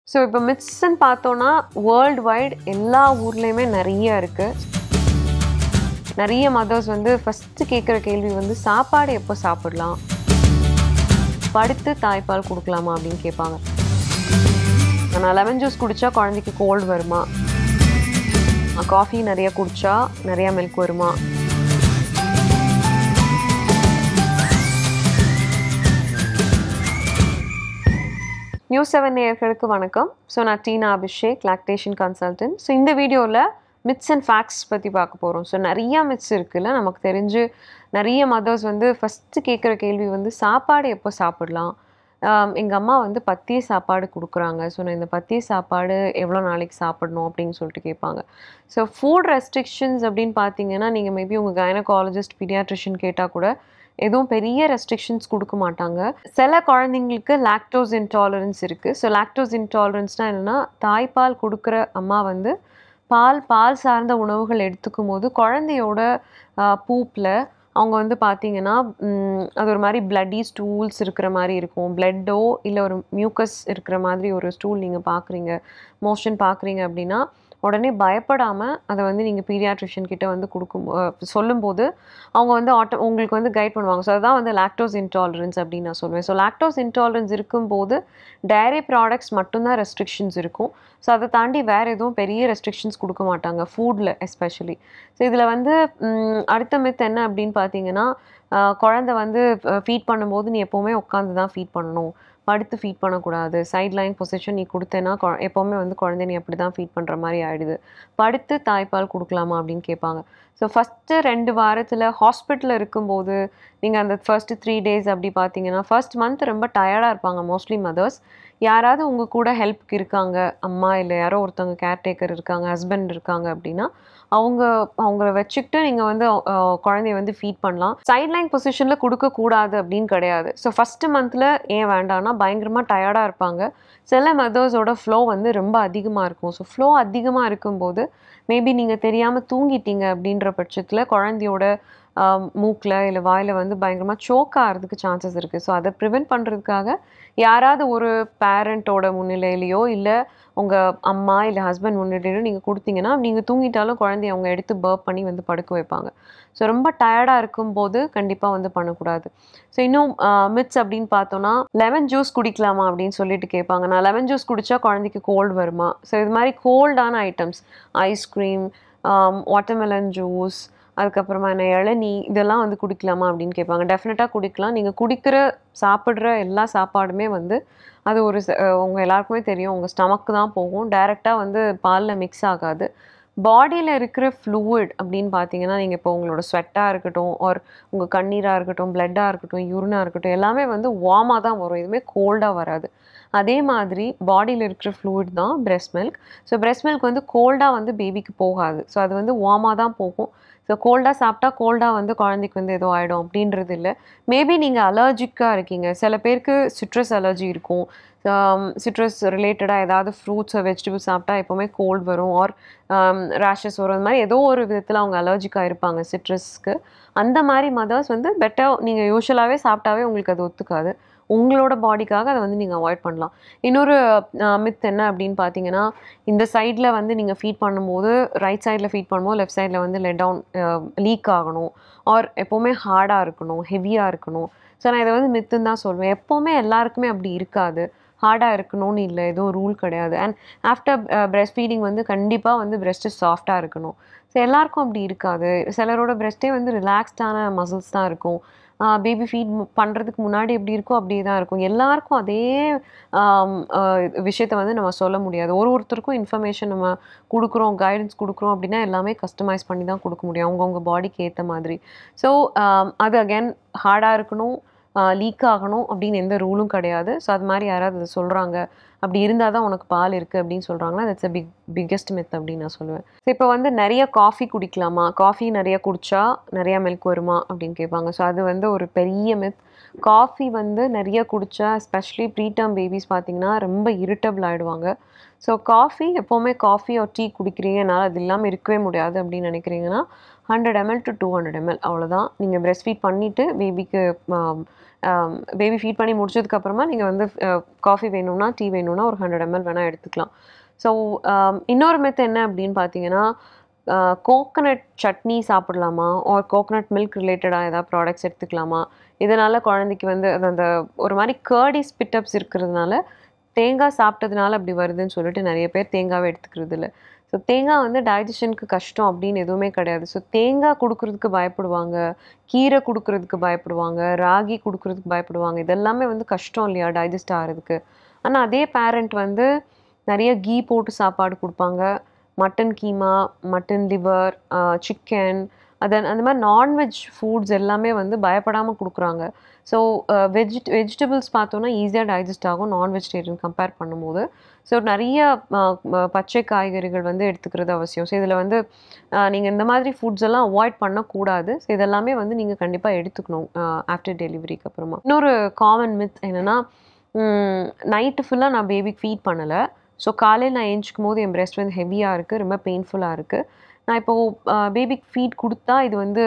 so இப்போ மிட்ஸ்ன்னு பார்த்தோன்னா world wide எல்லா ஊர்லேயுமே நிறைய இருக்குது நிறைய மதர்ஸ் வந்து ஃபஸ்ட்டு கேட்குற கேள்வி வந்து சாப்பாடு எப்போ சாப்பிடலாம் படுத்து தாய்ப்பால் கொடுக்கலாமா அப்படின்னு கேட்பாங்க நான் லெமன் ஜூஸ் குடித்தா குழந்தைக்கு கோல்டு வருமா காஃபி நிறைய குடித்தா நிறையா மில்க் வருமா நியூஸ் செவன் நேயர்களுக்கு வணக்கம் ஸோ நான் Teena Abhishek lactation consultant so இந்த வீடியோவில் மித்ஸ் அண்ட் ஃபேக்ட்ஸ் பற்றி பார்க்க போகிறோம் ஸோ நிறையா மித்ஸ் இருக்குல்ல நமக்கு தெரிஞ்சு நிறைய மதர்ஸ் வந்து ஃபஸ்ட்டு கேட்குற கேள்வி வந்து சாப்பாடு எப்போ சாப்பிடலாம் எங்கள் அம்மா வந்து பத்திய சாப்பாடு கொடுக்குறாங்க ஸோ நான் இந்த பத்திய சாப்பாடு எவ்வளோ நாளைக்கு சாப்பிடணும் அப்படின்னு சொல்லிட்டு கேட்பாங்க ஸோ ஃபுட் ரெஸ்ட்ரிக்ஷன்ஸ் அப்படின்னு பார்த்தீங்கன்னா நீங்கள் மேபி உங்கள் கைனகாலஜிஸ்ட் பீடியாட்ரிஷியன் கேட்டால் கூட எதுவும் பெரிய ரெஸ்ட்ரிக்ஷன்ஸ் கொடுக்க மாட்டாங்க சில குழந்தைங்களுக்கு லாக்டோஸ் இன்டாலரன்ஸ் இருக்குது ஸோ லாக்டோஸ் இன்டாலரன்ஸ்னால் என்னென்னா தாய்ப்பால் கொடுக்குற அம்மா வந்து பால் பால் சார்ந்த உணவுகள் எடுத்துக்கும் போது குழந்தையோட பூப்பில் அவங்க வந்து பார்த்தீங்கன்னா அது ஒரு மாதிரி பிளட்டி ஸ்டூல்ஸ் இருக்கிற மாதிரி இருக்கும் பிளட்டோ இல்லை ஒரு மியூக்கஸ் இருக்கிற மாதிரி ஒரு ஸ்டூல் நீங்கள் பார்க்குறீங்க மோஷன் பார்க்குறீங்க அப்படின்னா உடனே பயப்படாமல் அதை வந்து நீங்கள் பீடியாட்ரிஷியன் கிட்ட வந்து கொடுக்கும் சொல்லும்போது அவங்க வந்து ஆட்டோ உங்களுக்கு வந்து கைட் பண்ணுவாங்க ஸோ அதுதான் வந்து லாக்டோஸ் இன்டாலரன்ஸ் அப்படின்னு நான் சொல்லுவேன் ஸோ லாக்டோஸ் இன்டாலரன்ஸ் இருக்கும்போது டைரி ப்ராடக்ட்ஸ் மட்டும்தான் ரெஸ்ட்ரிக்ஷன்ஸ் இருக்கும் ஸோ அதை தாண்டி வேறு எதுவும் பெரிய ரெஸ்ட்ரிக்ஷன்ஸ் கொடுக்க மாட்டாங்க ஃபுட்டில் எஸ்பெஷலி ஸோ இதில் வந்து அடுத்த மித் என்ன அப்படின்னு பார்த்தீங்கன்னா குழந்த வந்து ஃபீட் பண்ணும்போது நீ எப்போவுமே உட்காந்து தான் ஃபீட் பண்ணணும் படுத்து ஃபீட் பண்ணக்கூடாது சைட் லைன் பொசிஷன் நீ கொடுத்தேன்னா எப்போவுமே வந்து குழந்தை நீ அப்படி தான் ஃபீட் பண்ணுற மாதிரி ஆகிடுது படுத்து தாய்ப்பால் கொடுக்கலாமா அப்படின்னு கேட்பாங்க ஸோ ஃபஸ்ட்டு ரெண்டு வாரத்தில் ஹாஸ்பிட்டலில் இருக்கும்போது நீங்கள் அந்த ஃபர்ஸ்ட்டு த்ரீ டேஸ் அப்படி பார்த்தீங்கன்னா ஃபர்ஸ்ட் மந்த் ரொம்ப டயர்டாக இருப்பாங்க மோஸ்ட்லி மதர்ஸ் யாராவது உங்கள் கூட ஹெல்ப்க்கு இருக்காங்க அம்மா இல்லை யாரோ ஒருத்தவங்க கேர்டேக்கர் இருக்காங்க ஹஸ்பண்ட் இருக்காங்க அப்படின்னா அவங்க அவங்கள வச்சுக்கிட்டு நீங்கள் வந்து குழந்தைய வந்து ஃபீட் பண்ணலாம் சைட் லைன் பொசிஷனில் கொடுக்கக்கூடாது அப்படின்னு கிடையாது ஸோ ஃபஸ்ட்டு மந்தில் ஏன் வேண்டாம்னா பயங்கரமாக டயர்டாக இருப்பாங்க சில மதர்ஸோட ஃப்ளோ வந்து ரொம்ப அதிகமாக இருக்கும் ஸோ ஃப்ளோ அதிகமாக இருக்கும்போது மேபி நீங்கள் தெரியாமல் தூங்கிட்டீங்க அப்படின்ற பட்சத்தில் குழந்தையோட மூக்கில் இல்லை வாயில் வந்து பயங்கரமாக சோக் ஆகிறதுக்கு சான்சஸ் இருக்குது ஸோ அதை ப்ரிவெண்ட் பண்ணுறதுக்காக யாராவது ஒரு பேரண்ட்டோட முன்னிலையிலையோ இல்லை உங்கள் அம்மா இல்லை ஹஸ்பண்ட் முன்னிலையிலோ நீங்கள் கொடுத்தீங்கன்னா நீங்கள் தூங்கிட்டாலும் குழந்தைய அவங்க எடுத்து பர்ப் பண்ணி வந்து படுக்க வைப்பாங்க ஸோ ரொம்ப டயர்டாக இருக்கும்போது கண்டிப்பாக வந்து பண்ணக்கூடாது ஸோ இன்னும் மிட்ஸ் அப்படின்னு பார்த்தோன்னா லெமன் ஜூஸ் குடிக்கலாமா அப்படின்னு சொல்லிட்டு கேட்பாங்க நான் லெமன் ஜூஸ் குடித்தா குழந்தைக்கு கோல்டு வருமா ஸோ இது மாதிரி கோல்டான ஐட்டம்ஸ் ஐஸ்கிரீம் வாட்டர்மெலன் ஜூஸ் அதுக்கப்புறமா என்ன இளநீ இதெல்லாம் வந்து குடிக்கலாமா அப்படின்னு கேட்பாங்க டெஃபினட்டாக குடிக்கலாம் நீங்கள் குடிக்கிற சாப்பிட்ற எல்லா சாப்பாடுமே வந்து அது ஒரு உங்கள் எல்லாருக்குமே தெரியும் உங்கள் ஸ்டமக்கு தான் போகும் டைரெக்டாக வந்து பாலில் மிக்ஸ் ஆகாது பாடியில் இருக்கிற ஃப்ளூயிட் அப்படின்னு பார்த்தீங்கன்னா நீங்கள் இப்போ உங்களோட ஸ்வெட்டாக இருக்கட்டும் ஆர் உங்கள் கண்ணீராக இருக்கட்டும் பிளட்டாக இருக்கட்டும் யூரினாக இருக்கட்டும் எல்லாமே வந்து வார்மாக தான் வரும் எதுவுமே கோல்டாக வராது அதே மாதிரி பாடியில் இருக்கிற ஃப்ளூயிட் தான் breast milk so breast milk வந்து கோல்டாக வந்து பேபிக்கு போகாது ஸோ அது வந்து வார்மாக தான் போகும் ஸோ கோல்டாக சாப்பிட்டா கோல்டாக வந்து குழந்தைக்கு வந்து எதுவும் ஆகிடும் அப்படின்றது இல்லை மேபி நீங்கள் அலர்ஜிக்காக இருக்கீங்க சில பேருக்கு சிட்ரஸ் அலர்ஜி இருக்கும் சிட்ரஸ் ரிலேட்டடாக ஏதாவது ஃப்ரூட்ஸ் வெஜிடபிள்ஸ் சாப்பிட்டா எப்போவுமே கோல்டு வரும் ஆர் ரேஷஸ் வரும் அந்த மாதிரி ஏதோ ஒரு விதத்தில் அவங்க அலர்ஜிக்காக இருப்பாங்க சிட்ரஸ்க்கு அந்த மாதிரி மதர்ஸ் வந்து பெட்டர் நீங்கள் யூஸ்வலாகவே சாப்பிட்டாவே உங்களுக்கு அது ஒத்துக்காது உங்களோட பாடிக்காக அதை வந்து நீங்கள் அவாய்ட் பண்ணலாம் இன்னொரு மித் என்ன அப்படின்னு பார்த்தீங்கன்னா இந்த சைடில் வந்து நீங்கள் ஃபீட் பண்ணும்போது ரைட் சைடில் ஃபீட் பண்ணும்போது லெஃப்ட் சைடில் வந்து லெட் டவுன் லீக் ஆகணும் ஆர் எப்போவுமே ஹார்டாக இருக்கணும் ஹெவியாக இருக்கணும் ஸோ நான் இதை வந்து மித்துன்னு தான் சொல்லுவேன் எப்போவுமே எல்லாருக்குமே அப்படி இருக்காது ஹார்டாக இருக்கணும்னு இல்லை எதுவும் ரூல் கிடையாது அண்ட் ஆஃப்டர் பிரெஸ்ட் ஃபீடிங் வந்து கண்டிப்பாக வந்து பிரெஸ்ட்டு சாஃப்டாக இருக்கணும் ஸோ எல்லாருக்கும் அப்படி இருக்காது சிலரோட பிரெஸ்ட்டே வந்து ரிலாக்ஸ்டான மசில்ஸ் தான் இருக்கும் பேபி ஃபீட் பண்ணுறதுக்கு முன்னாடி எப்படி இருக்கோ அப்படியே தான் இருக்கும் எல்லாருக்கும் அதே விஷயத்த வந்து நம்ம சொல்ல முடியாது ஒரு ஒருத்தருக்கும் இன்ஃபர்மேஷன் நம்ம கொடுக்குறோம் கைடன்ஸ் கொடுக்குறோம் அப்படின்னா எல்லாமே கஸ்டமைஸ் பண்ணி தான் கொடுக்க முடியும் அவங்கவுங்க பாடிக்கு ஏற்ற மாதிரி ஸோ அது அகேன் ஹார்டாக இருக்கணும் லீக் ஆகணும் அப்படின்னு எந்த ரூலும் கிடையாது ஸோ அது மாதிரி யாராவது அதை சொல்கிறாங்க அப்படி இருந்தால் தான் உனக்கு பால் இருக்குது அப்படின்னு சொல்கிறாங்கன்னா that's a big biggest myth அப்படின்னு நான் சொல்லுவேன் ஸோ இப்போ வந்து நிறைய காஃபி குடிக்கலாமா காஃபி நிறைய குடித்தா நிறையா மில்க் வருமா அப்படின்னு கேட்பாங்க ஸோ அது வந்து ஒரு பெரிய மித் காஃபி வந்து நிறைய குடித்தா எஸ்பெஷலி ப்ரீடம் பேபிஸ் பார்த்திங்கன்னா ரொம்ப இரிட்டபிள் ஆகிடுவாங்க ஸோ காஃபி எப்போவுமே காஃபி ஒரு டீ குடிக்கிறீங்க என்னால் அது இல்லாமல் இருக்கவே முடியாது அப்படின்னு நினைக்கிறீங்கன்னா hundred ML to two hundred ML அவ்வளோதான் நீங்கள் பிரெஸ்ட் ஃபீட் பண்ணிவிட்டு பேபிக்கு பேபி ஃபீட் பண்ணி முடிச்சதுக்கப்புறமா நீங்கள் வந்து காஃபி வேணும்னா டீ வேணும்னா ஒரு ஹண்ட்ரட் எம்எல் வேணால் எடுத்துக்கலாம் ஸோ இன்னொரு மெத்து என்ன அப்படின்னு பார்த்தீங்கன்னா கோகனட் சட்னி சாப்பிடலாமா ஒரு கோகனட் மில்க் ரிலேட்டடாக ஏதாவது ப்ராடக்ட்ஸ் எடுத்துக்கலாமா இதனால் குழந்தைக்கு வந்து அது அந்த ஒரு மாதிரி கேர்டி ஸ்பிட்டப்ஸ் இருக்கிறதுனால தேங்காய் சாப்பிட்டதுனால அப்படி வருதுன்னு சொல்லிட்டு நிறைய பேர் தேங்காவை எடுத்துக்கிறது இல்லை ஸோ தேங்காய் வந்து டைஜஷனுக்கு கஷ்டம் அப்படின்னு எதுவுமே கிடையாது ஸோ தேங்காய் கொடுக்கறதுக்கு பயப்படுவாங்க கீரை கொடுக்கறதுக்கு பயப்படுவாங்க ராகி கொடுக்கறதுக்கு பயப்படுவாங்க இதெல்லாமே வந்து கஷ்டம் இல்லையா டைஜஸ்ட் ஆகிறதுக்கு ஆனால் அதே பேரண்ட் வந்து நிறைய கீ போட்டு சாப்பாடு கொடுப்பாங்க mutton keema mutton liver chicken அதன் அந்த மாதிரி நான்வெஜ் ஃபுட்ஸ் எல்லாமே வந்து பயப்படாமல் கொடுக்குறாங்க ஸோ வெஜி வெஜிடபிள்ஸ் பார்த்தோன்னா ஈஸியாக டைஜஸ்ட் ஆகும் நான் வெஜிடேரியன் கம்பேர் பண்ணும்போது ஸோ நிறைய பச்சை காய்கறிகள் வந்து எடுத்துக்கிறது அவசியம் ஸோ இதில் வந்து நீங்கள் இந்த மாதிரி ஃபுட்ஸ் எல்லாம் அவாய்ட் பண்ணக்கூடாது ஸோ இதெல்லாமே வந்து நீங்கள் கண்டிப்பாக எடுத்துக்கணும் ஆஃப்டர் டெலிவரிக்கு அப்புறமா இன்னொரு காமன் மித் என்னென்னா நைட்டு ஃபுல்லாக நான் பேபிக்கு ஃபீட் பண்ணலை ஸோ காலையில் நான் எழுந்திக்கும் போது என் பிரெஸ்ட் வந்து ஹெவியாக இருக்குது ரொம்ப பெயின்ஃபுல்லாக இருக்குது நான் இப்போது பேபிக்கு ஃபீட் கொடுத்தா இது வந்து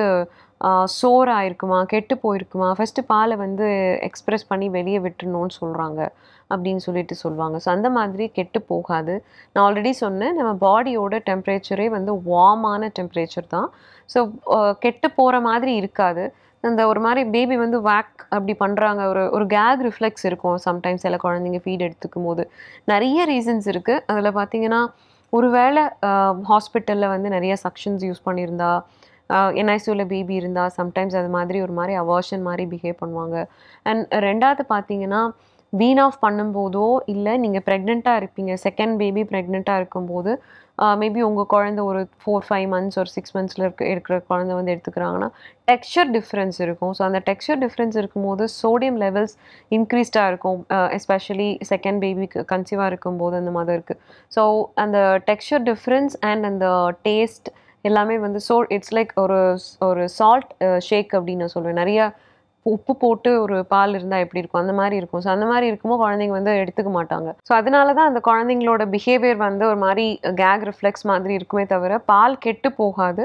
சோர் ஆயிருக்குமா கெட்டு போயிருக்குமா ஃபஸ்ட்டு பாலை வந்து எக்ஸ்ப்ரெஸ் பண்ணி வெளியே விட்டுருணும்னு சொல்கிறாங்க அப்படின்னு சொல்லிட்டு சொல்லுவாங்க ஸோ அந்த மாதிரி கெட்டு போகாது நான் ஆல்ரெடி சொன்னேன் நம்ம பாடியோட டெம்பரேச்சரே வந்து வார்மான டெம்பரேச்சர் தான் ஸோ கெட்டு போகிற மாதிரி இருக்காது அந்த ஒரு மாதிரி பேபி வந்து வேக் அப்படி பண்ணுறாங்க ஒரு ஒரு கேக் ரிஃப்ளெக்ஸ் இருக்கும் சம்டைம்ஸ் சில குழந்தைங்க ஃபீட் எடுத்துக்கும் போது நிறைய ரீசன்ஸ் இருக்குது அதில் பார்த்தீங்கன்னா ஒருவேளை ஹாஸ்பிட்டலில் வந்து நிறைய சக்ஷன்ஸ் யூஸ் பண்ணியிருந்தா என்ஐசியூவில் பேபி இருந்தால் சம்டைம்ஸ் அது மாதிரி ஒரு மாதிரி அவர்ஷன் மாதிரி பிஹேவ் பண்ணுவாங்க அண்ட் ரெண்டாவது பார்த்தீங்கன்னா வீன் ஆஃப் பண்ணும்போதோ இல்லை நீங்கள் ப்ரெக்னெண்ட்டாக இருப்பீங்க செகண்ட் பேபி ப்ரெக்னெண்ட்டாக இருக்கும்போது மேபி உங்கள் குழந்தை ஒரு ஃபோர் ஃபைவ் மந்த்ஸ் ஒரு சிக்ஸ் மந்த்ஸில் இருக்க இருக்கிற குழந்தை வந்து எடுத்துக்கிறாங்கன்னா டெக்ஸ்சர் டிஃப்ரென்ஸ் இருக்கும் ஸோ அந்த டெக்ஸ்சர் டிஃப்ரென்ஸ் இருக்கும்போது சோடியம் லெவல்ஸ் இன்க்ரீஸ்டாக இருக்கும் எஸ்பெஷலி செகண்ட் பேபிக்கு கன்சீவாக இருக்கும்போது அந்த மாதிரி இருக்குது ஸோ அந்த டெக்ஸ்சர் டிஃப்ரென்ஸ் அண்ட் அந்த டேஸ்ட் எல்லாமே வந்து சோ இட்ஸ் லைக் ஒரு ஒரு சால்ட் ஷேக் அப்படின்னு நான் சொல்லுவேன் நிறையா உப்பு போட்டு ஒரு பால் இருந்தால் எப்படி இருக்கும் அந்த மாதிரி இருக்கும் ஸோ அந்த மாதிரி இருக்கும்போது குழந்தைங்க வந்து எடுத்துக்க மாட்டாங்க ஸோ அதனால தான் அந்த குழந்தைங்களோட பிஹேவியர் வந்து ஒரு மாதிரி கேக் ரிஃப்ளெக்ஸ் மாதிரி இருக்குமே தவிர பால் கெட்டு போகாது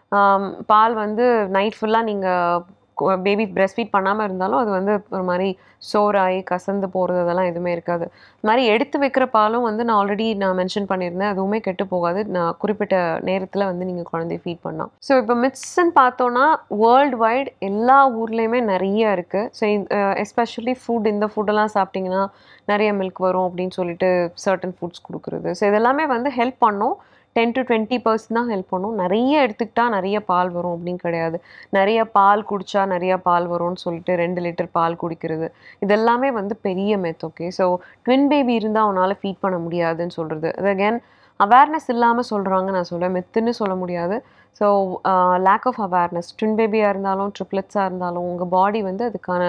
பால் வந்து நைட் ஃபுல்லாக நீங்கள் பேபி பிரெஸ்ட் ஃபீட் பண்ணாமல் இருந்தாலும் அது வந்து ஒரு மாதிரி சோறாகி கசந்து போகிறது அதெல்லாம் எதுவுமே இருக்காது இது மாதிரி எடுத்து வைக்கிற பாலும் வந்து நான் ஆல்ரெடி நான் மென்ஷன் பண்ணியிருந்தேன் அதுவுமே கெட்டு போகாது நான் குறிப்பிட்ட நேரத்தில் வந்து நீங்கள் குழந்தைய ஃபீட் பண்ணலாம் ஸோ இப்போ மிட்ஸ்ன்னு பார்த்தோன்னா வேர்ல்டு வைட் எல்லா ஊர்லேயுமே நிறைய இருக்குது ஸோ எஸ்பெஷலி ஃபுட் இந்த ஃபுட்டெல்லாம் சாப்பிட்டிங்கன்னா நிறைய மில்க் வரும் அப்படின்னு சொல்லிட்டு சர்டன் ஃபுட்ஸ் கொடுக்குறது ஸோ இதெல்லாமே வந்து ஹெல்ப் பண்ணும் டென் டு டுவெண்ட்டி பர்சன்ட் தான் ஹெல்ப் பண்ணும் நிறைய எடுத்துக்கிட்டா நிறைய பால் வரும் அப்படின்னு கிடையாது நிறைய பால் குடித்தா நிறைய பால் வரும்னு சொல்லிட்டு ரெண்டு லிட்டர் பால் குடிக்கிறது இதெல்லாமே வந்து பெரிய myth okay so twin baby இருந்தால் அவனால் ஃபீட் பண்ண முடியாதுன்னு சொல்கிறது அது அகேன் அவேர்னஸ் இல்லாமல் சொல்கிறாங்க நான் சொல்லுவேன் மெத்துன்னு சொல்ல முடியாது so lack of awareness twin பேபியாக இருந்தாலும் ட்ரிப்ளெட்ஸாக இருந்தாலும் உங்கள் பாடி வந்து அதுக்கான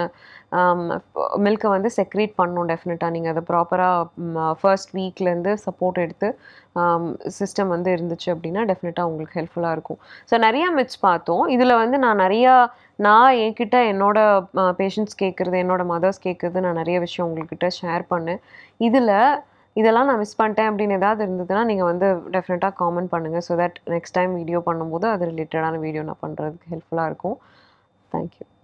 மில்கை வந்து செக்ரேட் பண்ணணும் டெஃபினட்டாக நீங்கள் அதை ப்ராப்பராக ஃபர்ஸ்ட் வீக்லேருந்து சப்போர்ட் எடுத்து சிஸ்டம் வந்து இருந்துச்சு அப்படின்னா டெஃபினட்டாக உங்களுக்கு ஹெல்ப்ஃபுல்லாக இருக்கும் ஸோ நிறையா மிட்ஸ் பார்த்தோம் இதில் வந்து நான் நிறையா நான் என்கிட்ட என்னோட பேஷண்ட்ஸ் கேட்குறது என்னோட மதர்ஸ் கேட்குறது நான் நிறைய விஷயம் உங்கள்கிட்ட ஷேர் பண்ணேன் இதில் இதெல்லாம் நான் மிஸ் பண்ணிட்டேன் அப்படின்னு ஏதாவது இருந்ததுன்னா நீங்கள் வந்து டெஃபினட்டாக காமெண்ட் பண்ணுங்கள் so that next time video பண்ணும்போது அது ரிலேட்டடான வீடியோ நான் பண்ணுறதுக்கு ஹெல்ப்ஃபுல்லாக இருக்கும் தேங்க்யூ